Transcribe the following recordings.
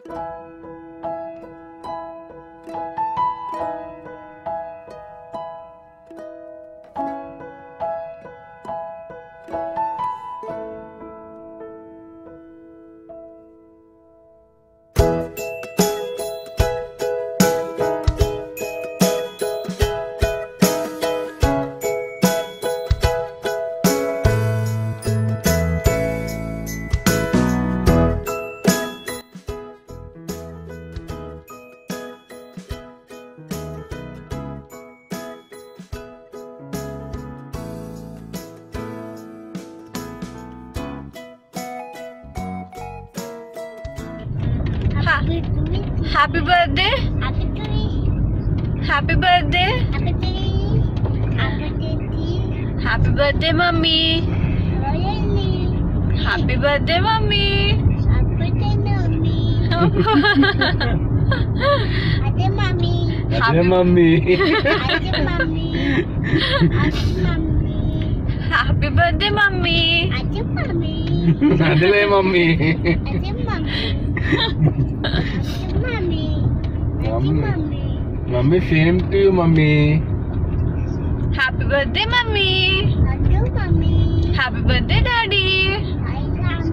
Happy happy birthday happy birthday happy birthday mummy happy birthday mummy అదే mummy అదే mummy అదే mummy అదే mummy happy birthday mummy అదే mummy అదిలే mummy అదే మమ్మీ అదే మమ్మీ అదే mummy mummy same to mummy happy birthday mummy అదే మమ్మీ హ్యాపీ బర్త్డే డాడీ ఐ కామ్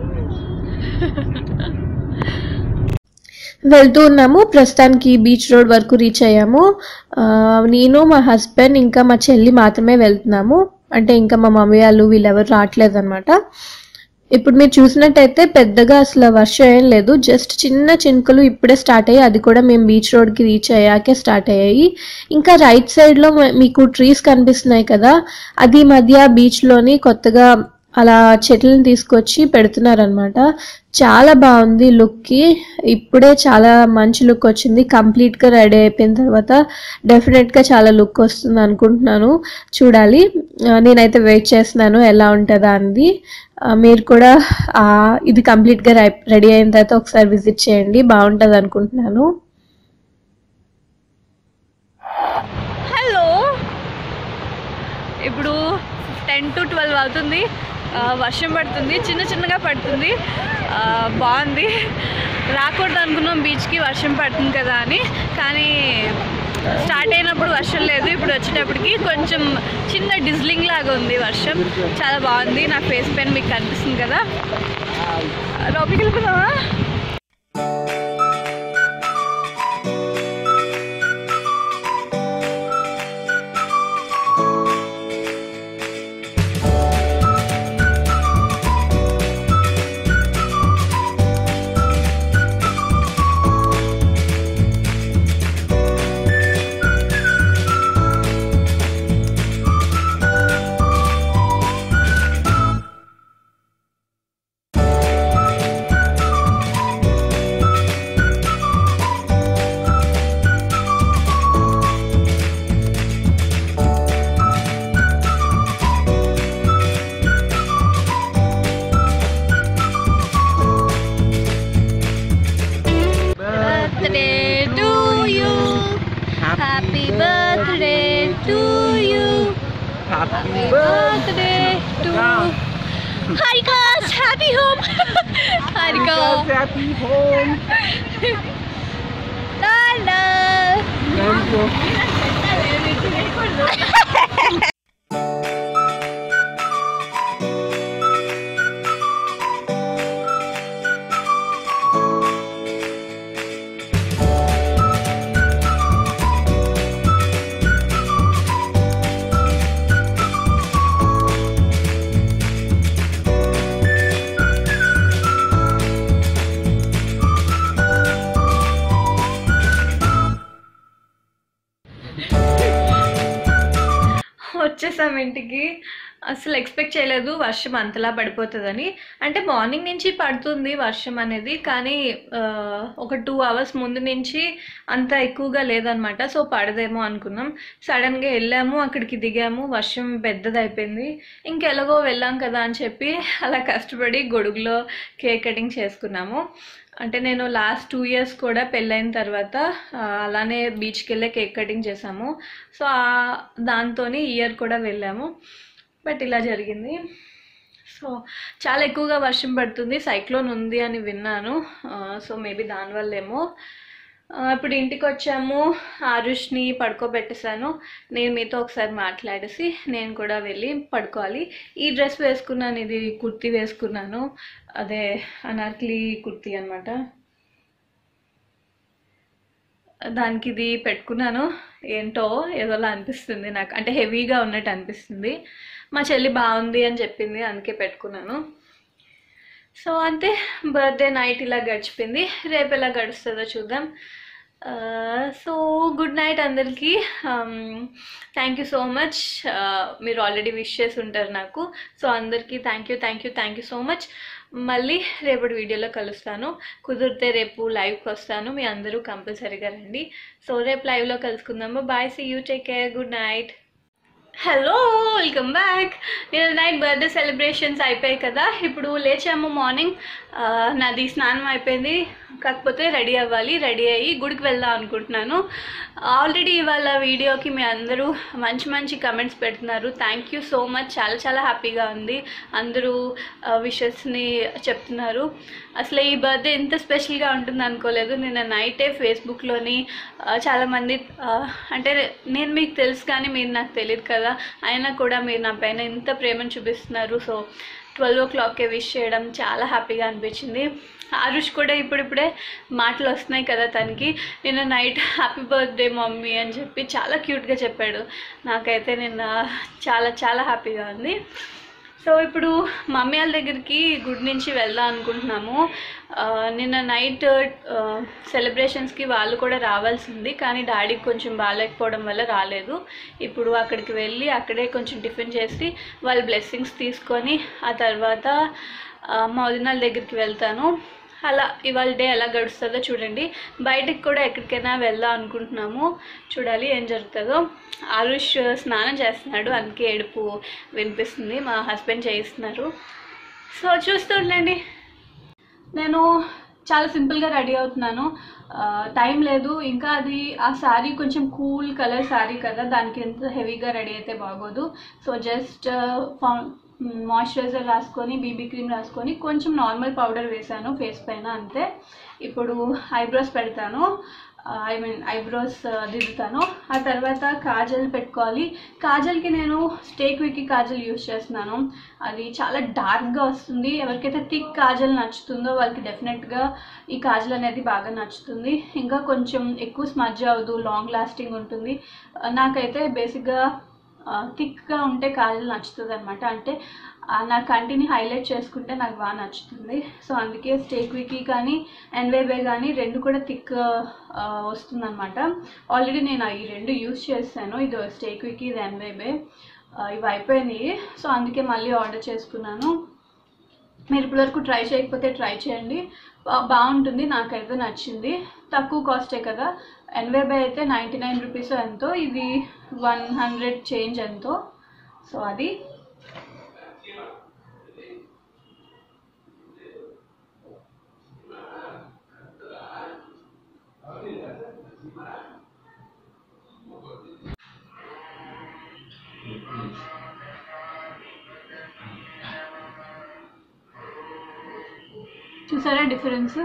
వెళ్తూ ఉన్నాము ప్రస్తుతానికి బీచ్ రోడ్ వరకు రీచ్ అయ్యాము ఆ, నేను మా హస్బెండ్ ఇంకా మా చెల్లి మాత్రమే వెళ్తున్నాము అంటే ఇంకా మా మమ్మీ వాళ్ళు వీళ్ళెవరు రావట్లేదు అనమాట ఇప్పుడు మీరు చూసినట్టయితే పెద్దగా అసలు వర్షం ఏం లేదు జస్ట్ చిన్న చినుకలు ఇప్పుడే స్టార్ట్ అయ్యాయి అది కూడా మేము బీచ్ రోడ్కి రీచ్ అయ్యాకే స్టార్ట్ అయ్యాయి ఇంకా రైట్ సైడ్లో మీకు ట్రీస్ కనిపిస్తున్నాయి కదా అది ఈ మధ్య బీచ్లోని కొత్తగా అలా చెట్లను తీసుకొచ్చి పెడుతున్నారనమాట చాలా బాగుంది లుక్కి ఇప్పుడే చాలా మంచి లుక్ వచ్చింది కంప్లీట్గా రెడీ అయిపోయిన తర్వాత డెఫినెట్గా చాలా లుక్ వస్తుంది అనుకుంటున్నాను చూడాలి ఆ, నేనైతే వెయిట్ చేస్తున్నాను ఎలా ఉంటుందా అనేది ఆ, మీరు కూడా ఆ, ఇది కంప్లీట్గా రెడీ అయిన తర్వాత ఒకసారి విజిట్ చేయండి బాగుంటుంది అనుకుంటున్నాను హలో ఇప్పుడు టెన్ టు ట్వెల్వ్ అవుతుంది ఆ, వర్షం పడుతుంది చిన్న చిన్నగా పడుతుంది ఆ, బాగుంది రాకూడదు అనుకున్నాం బీచ్కి వర్షం పడుతుంది కదా అని కానీ స్టార్ట్ అయినప్పుడు వర్షం లేదు ఇప్పుడు వచ్చేటప్పటికి కొంచెం చిన్న డిజ్లింగ్ లాగా ఉంది వర్షం చాలా బాగుంది నా ఫేస్ పైన మీకు కనిపిస్తుంది కదా లోపలికి వెళ్ళిపోదామా birthday to you. Happy birthday to you. Happy birthday to Harika's happy home. Harika. Happy home La la. వచ్చేసాం ఇంటికి అసలు ఎక్స్పెక్ట్ చేయలేదు వర్షం అంతలా పడిపోతుందని అంటే మార్నింగ్ నుంచి పడుతుంది వర్షం అనేది కానీ ఆ, ఒక టూ అవర్స్ ముందు నుంచి అంత ఎక్కువగా లేదనమాట సో పడదేమో అనుకున్నాం సడన్గా వెళ్ళాము అక్కడికి దిగాము వర్షం పెద్దది అయిపోయింది ఇంకెలాగో వెళ్ళాం కదా అని చెప్పి అలా కష్టపడి గొడుగులో కేక్ కటింగ్ చేసుకున్నాము అంటే నేను లాస్ట్ టూ ఇయర్స్ కూడా పెళ్ళైన తర్వాత ఆ, అలానే బీచ్కి వెళ్ళే కేక్ కటింగ్ చేసాము సో దాంతో ఇయర్ కూడా వెళ్ళాము బట్ ఇలా జరిగింది సో చాలా ఎక్కువగా వర్షం పడుతుంది సైక్లోన్ ఉంది అని విన్నాను సో మేబీ దానివల్లేమో ఆ, ఇప్పుడు ఇంటికి వచ్చాము ఆరుష్ని పడుకోబెట్టేశాను నేను మీతో ఒకసారి మాట్లాడేసి నేను కూడా వెళ్ళి పడుకోవాలి ఈ డ్రెస్ వేసుకున్నాను ఇది కుర్తీ వేసుకున్నాను అదే అనార్కలి కుర్తీ అనమాట దానికి ఇది పెట్టుకున్నాను ఏంటో ఏదోలా అనిపిస్తుంది నాకు అంటే హెవీగా ఉన్నట్టు అనిపిస్తుంది మా చెల్లి బాగుంది అని చెప్పింది అందుకే పెట్టుకున్నాను సో అంతే బర్త్డే నైట్ ఇలా గడిచిపోయింది రేపు ఎలా గడుస్తుందో చూద్దాం సో గుడ్ నైట్ అందరికీ థ్యాంక్ యూ సో మచ్ మీరు ఆల్రెడీ విష్ చేసి ఉంటారు నాకు సో అందరికీ thank you thank you thank you so much మళ్ళీ రేపటి వీడియోలో కలుస్తాను కుదిరితే రేపు లైవ్కి వస్తాను మీ అందరూ కంపల్సరీగా రండి సో రేపు లైవ్లో కలుసుకుందాము bye see you take care good night hello welcome back నేను నైట్ బర్త్డే సెలబ్రేషన్స్ అయిపోయాయి కదా ఇప్పుడు లేచాము మార్నింగ్ నాది స్నానం అయిపోయింది కాకపోతే రెడీ అవ్వాలి రెడీ అయ్యి గుడికి వెళ్దాం అనుకుంటున్నాను ఆల్రెడీ ఇవాళ వీడియోకి మీ అందరూ మంచి మంచి కమెంట్స్ పెడుతున్నారు థ్యాంక్ యూ సో మచ్ చాలా చాలా హ్యాపీగా ఉంది అందరూ విషెస్ని చెప్తున్నారు అసలు ఈ బర్త్డే ఇంత స్పెషల్గా ఉంటుంది అనుకోలేదు నిన్న నైటే ఫేస్బుక్లోని చాలామంది ఆ, అంటే నేను మీకు తెలుసు కానీ మీరు నాకు తెలియదు కదా అయినా కూడా మీరు నా పైన ఇంత ప్రేమను చూపిస్తున్నారు సో ట్వెల్వ్ ఓ క్లాక్కే విష్ చేయడం చాలా హ్యాపీగా అనిపించింది ఆరుష్ కూడా ఇప్పుడిప్పుడే మాటలు వస్తున్నాయి కదా తనకి నిన్న నైట్ హ్యాపీ బర్త్డే మమ్మీ అని చెప్పి చాలా క్యూట్గా చెప్పాడు నాకైతే నిన్న చాలా చాలా హ్యాపీగా ఉంది సో ఇప్పుడు మమ్మీ వాళ్ళ దగ్గరికి గుడి నుంచి వెళ్దాం అనుకుంటున్నాము ఆ, నిన్న నైట్ సెలబ్రేషన్స్కి వాళ్ళు కూడా రావాల్సి ఉంది కానీ డాడీకి కొంచెం బాగాలేకపోవడం వల్ల రాలేదు ఇప్పుడు అక్కడికి వెళ్ళి అక్కడే కొంచెం టిఫిన్ చేసి వాళ్ళ బ్లెస్సింగ్స్ తీసుకొని ఆ తర్వాత ఆ, మా వదినాల దగ్గరికి వెళ్తాను అలా ఇవాళ డే ఎలా గడుస్తుందో చూడండి బయటికి కూడా ఎక్కడికైనా వెళ్దాం అనుకుంటున్నాము చూడాలి ఏం జరుగుతుందో ఆరుష్ స్నానం చేస్తున్నాడు అందుకే ఏడుపు వినిపిస్తుంది మా హస్బెండ్ చేయిస్తున్నారు సో చూస్తూ ఉండండి నేను చాలా సింపుల్గా రెడీ అవుతున్నాను ఆ, టైం లేదు ఇంకా అది ఆ శారీ కొంచెం కూల్ కలర్ శారీ కదా దానికి ఎంత హెవీగా రెడీ అయితే బాగోదు సో జస్ట్ ఫౌన్ మాయిశ్చరైజర్ రాసుకొని బీబీ క్రీమ్ రాసుకొని కొంచెం నార్మల్ పౌడర్ వేసాను ఫేస్ పైన అంతే ఇప్పుడు ఐబ్రోస్ పెడతాను ఐ మీన్ ఐబ్రోస్ దిద్దుతాను ఆ తర్వాత కాజల్ పెట్టుకోవాలి కాజల్కి నేను స్టేక్ వికి కాజల్ యూస్ చేస్తున్నాను అది చాలా డార్క్గా వస్తుంది ఎవరికైతే థిక్ కాజల్ నచ్చుతుందో వాళ్ళకి డెఫినెట్గా ఈ కాజల్ అనేది బాగా నచ్చుతుంది ఇంకా కొంచెం ఎక్కువ స్మజ్ అవ్వదు లాంగ్ లాస్టింగ్ ఉంటుంది ఆ, నాకైతే బేసిక్గా థిక్గా ఉంటే కాజల్ నచ్చుతుంది అనమాట అంటే ఆ, నా కంటిని హైలైట్ చేసుకుంటే నాకు బాగా నచ్చుతుంది సో అందుకే స్టేక్ వికీ కానీ ఎన్వేబే కానీ రెండు కూడా థిక్ వస్తుంది అనమాట ఆల్రెడీ నేను ఈ రెండు యూస్ చేశాను ఇది స్టేక్ వికీ ఇది ఎన్వేబే ఇవి అయిపోయినాయి సో అందుకే మళ్ళీ ఆర్డర్ చేసుకున్నాను మీరు ఇప్పటివరకు ట్రై చేయకపోతే ట్రై చేయండి బా- బాగుంటుంది నాకైతే నచ్చింది తక్కువ కాస్టే కదా ఎన్వేబై అయితే నైంటీ నైన్ రూపీస్ ఎంతో ఇది వన్ హండ్రెడ్ చేంజ్ ఎంతో సో అది చూసారా డిఫరెన్స్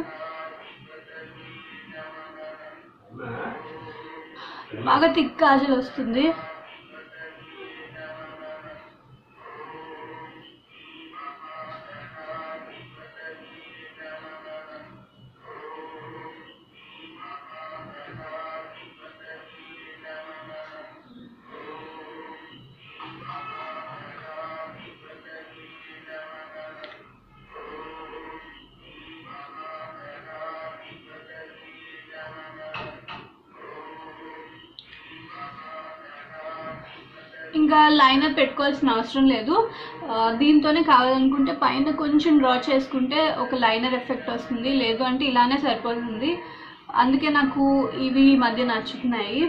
బాగా థిక్ కాజల్ వస్తుంది ఇంకా లైనర్ పెట్టుకోవాల్సిన అవసరం లేదు ఆ, దీంతోనే కావాలనుకుంటే పైన కొంచెం డ్రా చేసుకుంటే ఒక లైనర్ ఎఫెక్ట్ వస్తుంది లేదు అంటే ఇలానే సరిపోతుంది అందుకే నాకు ఇవి ఈ మధ్య నచ్చుతున్నాయి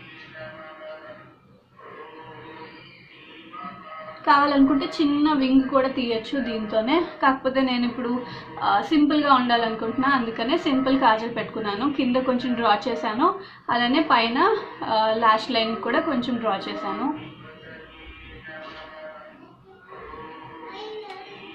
కావాలనుకుంటే చిన్న వింగ్ కూడా తీయచ్చు దీంతోనే కాకపోతే నేను ఇప్పుడు ఆ, సింపుల్గా ఉండాలనుకుంటున్నా అందుకనే సింపుల్ కాజల్ పెట్టుకున్నాను కింద కొంచెం డ్రా చేశాను అలానే పైన లాష్ లైన్ కూడా కొంచెం డ్రా చేశాను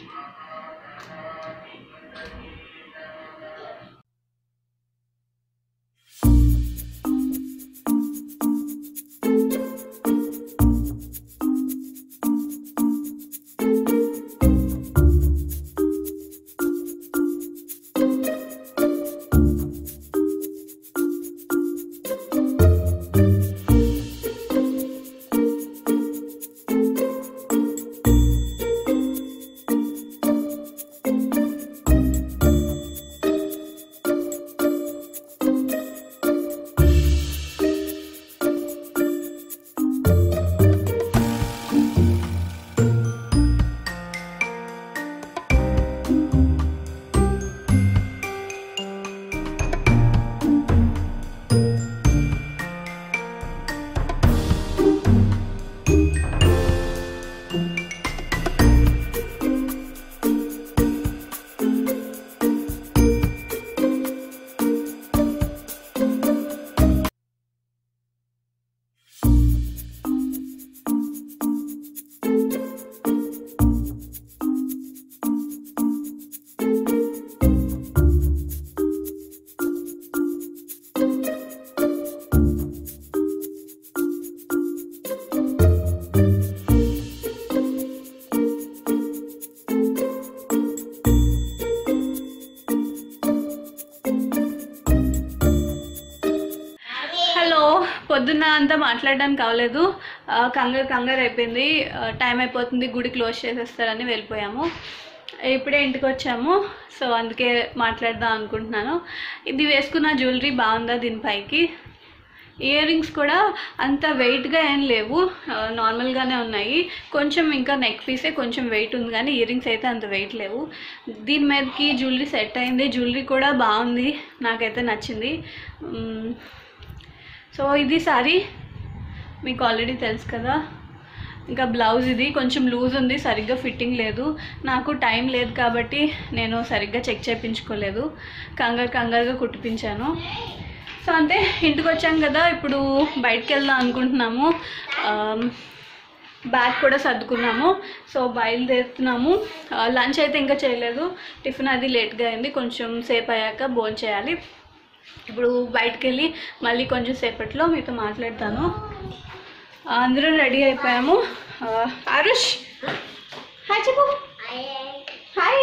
పొద్దున్న అంతా మాట్లాడడానికి కావలేదు ఆ, కంగారు కంగారు అయిపోయింది ఆ, టైం అయిపోతుంది గుడి క్లోజ్ చేసేస్తారని వెళ్ళిపోయాము ఇప్పుడే ఇంటికి వచ్చాము సో అందుకే మాట్లాడదాం అనుకుంటున్నాను ఇది వేసుకున్న జ్యువెలరీ బాగుందా దీనిపైకి ఇయర్ రింగ్స్ కూడా అంత వెయిట్గా ఏం లేవు ఆ, నార్మల్గానే ఉన్నాయి కొంచెం ఇంకా నెక్ పీసే కొంచెం వెయిట్ ఉంది కానీ ఇయర్ రింగ్స్ అయితే అంత వెయిట్ లేవు దీని మీదకి జ్యువెలరీ సెట్ అయింది జ్యువెలరీ కూడా బాగుంది నాకైతే నచ్చింది మ్, సో ఇది సారీ మీకు ఆల్రెడీ తెలుసు కదా ఇంకా బ్లౌజ్ ఇది కొంచెం లూజ్ ఉంది సరిగ్గా ఫిట్టింగ్ లేదు నాకు టైం లేదు కాబట్టి నేను సరిగ్గా చెక్ చేయించుకోలేదు కంగారు కంగారుగా కుట్టిపించాను సో అంతే ఇంటికి వచ్చాం కదా ఇప్పుడు బయటకు వెళ్దాం అనుకుంటున్నాము ఆమ్, బ్యాగ్ కూడా సర్దుకున్నాము సో బయలుదేరుతున్నాము ఆ, లంచ్ అయితే ఇంకా చేయలేదు టిఫిన్ అది లేట్గా అయింది కొంచెం సేపు అయ్యాక భోజనం చేయాలి ఇప్పుడు బయటకు వెళ్ళి మళ్ళీ కొంచెం సేపట్లో మీతో మాట్లాడతాను అందరూ రెడీ అయిపోయాము ఆ, ఆరుష్ హాయ్ చెప్పు hi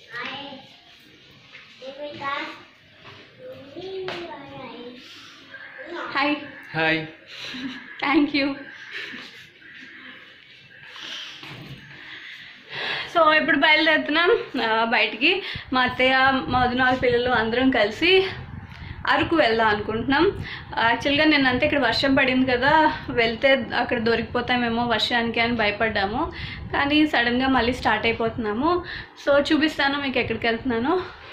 hi hi thank you so ఇప్పుడు బయలుదేరుతున్నాం ఆ, బయటికి మా అత్తయ్య మా వదిన వాళ్ళ పిల్లలు అందరం కలిసి అరకు వెళ్దాం అనుకుంటున్నాం యాక్చువల్గా నేను అంతే ఇక్కడ వర్షం పడింది కదా వెళ్తే అక్కడ దొరికిపోతామేమో వర్షానికి అని భయపడ్డాము కానీ సడన్గా మళ్ళీ స్టార్ట్ అయిపోతున్నాము సో చూపిస్తాను మీకు ఎక్కడికి వెళ్తున్నాను